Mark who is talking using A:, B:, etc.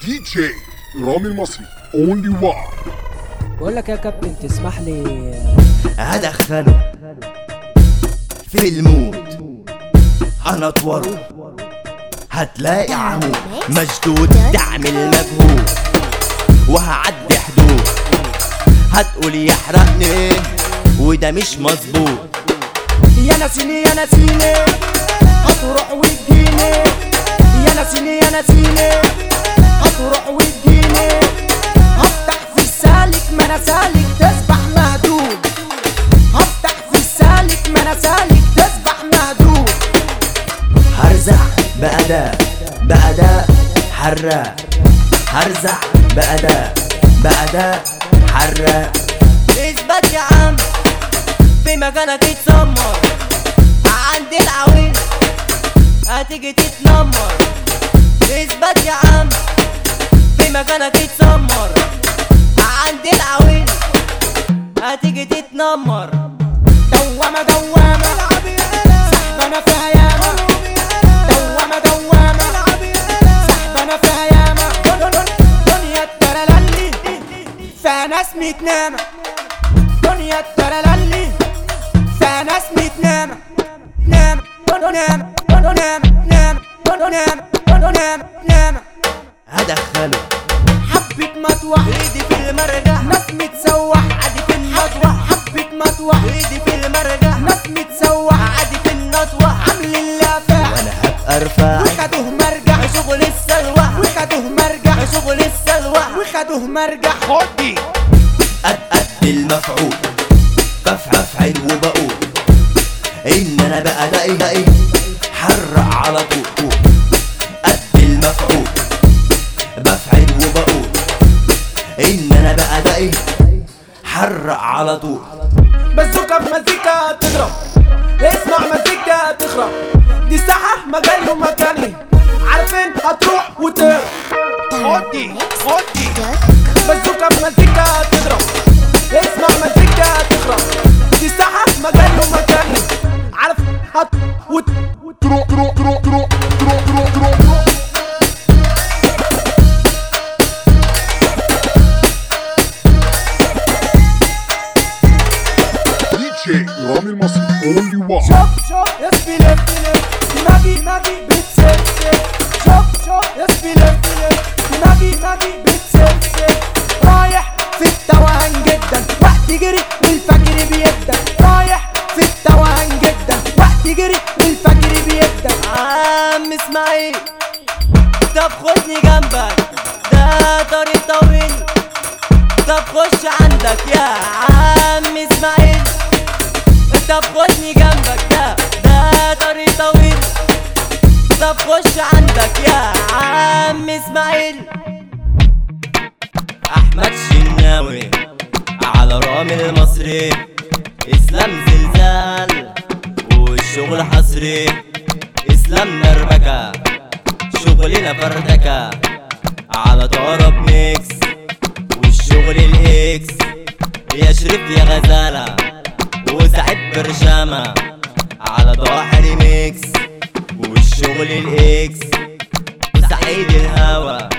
A: دي جي رامي المصري اونلي وان
B: بقول لك يا كابتن تسمح لي
C: هدخله في المود هنطوره هتلاقي عمود مشدود تعمل مجهود وهعدي حدود هتقول يحرقني وده مش مظبوط
D: يا ناسيني يا ناسيني هتروح وتجيني يا ناسيني يا ناسيني هتروح وتجيني هفتح في السالك ما انا سالك تسبح مهدود هفتح في السالك ما انا سالك تسبح مهدود
C: هرزع بأداء بأداء حراق هرزع بأداء بأداء حراق اثبت يا عم في مكانك يتسمر عند العويل هتيجي تتنمر اثبت يا عم في مكانك يتسمر عند العويل هتيجي تتنمر
D: دوامة دوامة سحبنا فيها ياما دوامة دوامة سحبنا فيها ياما دنيا الترللي فيها ناس متنامة دنيا الترللي فيها ناس متنامة نام نام نام نام نام نام نام
C: هدخله
D: حبة مطوح
C: ايدي في المرجح
D: ناس متسوح
C: عادي في النطوة
D: حبة مطوح
C: ايدي في المرجح
D: ناس متسوح
C: عادي في النطوة
D: عامل اللافع
C: وانا هبقى رفاع
D: وخدوه مرجع
C: شغل السلوى
D: وخدوه مرجع
C: شغل السلوى
D: وخدوه مرجع
C: خدي قد قد المفعول بفعف عين وبقول ان انا بقى دقي دقي حرق على طول قد المفعول بفعل وبقول ان انا بقى دقي حرق على طول
D: بزوكة بمزيكا تضرب اسمع مزيكا تخرب دي ساحة مجال ومكاني عارفين هتروح وتهرب
C: خدي خدي
D: بزوكة بمزيكا تضرب اسمع مزيكا تخرب دي ساحة مجال ومكاني عارف هت وت
A: تروح تروح تروح تروح تروح تروح تروح تروح دي جي رامي المصري اونلي وان
D: شوف شوف يسبي لف لف دماغي دماغي بتسلسل شوف شوف يسبي لف لف دماغي دماغي بتسلسل رايح في التوهان جدا وقت جري والفجر بيبدا رايح في التوهان جدا وقت جري والفجر بيبدا
C: عم اسماعيل طب خدني جنبك ده طريق طويل طب خش عندك يا عم اسماعيل طب خدني جنبك ده ده طريق طويل طب خش عندك يا عم اسماعيل احمد شناوي على رامي المصري اسلام زلزال والشغل حصري اسلام نربكة شغلنا فردكة على طرب ميكس والشغل الاكس يا شريف يا غزالة وسعد برشامة على ضاحي ميكس والشغل الاكس سعيد الهوى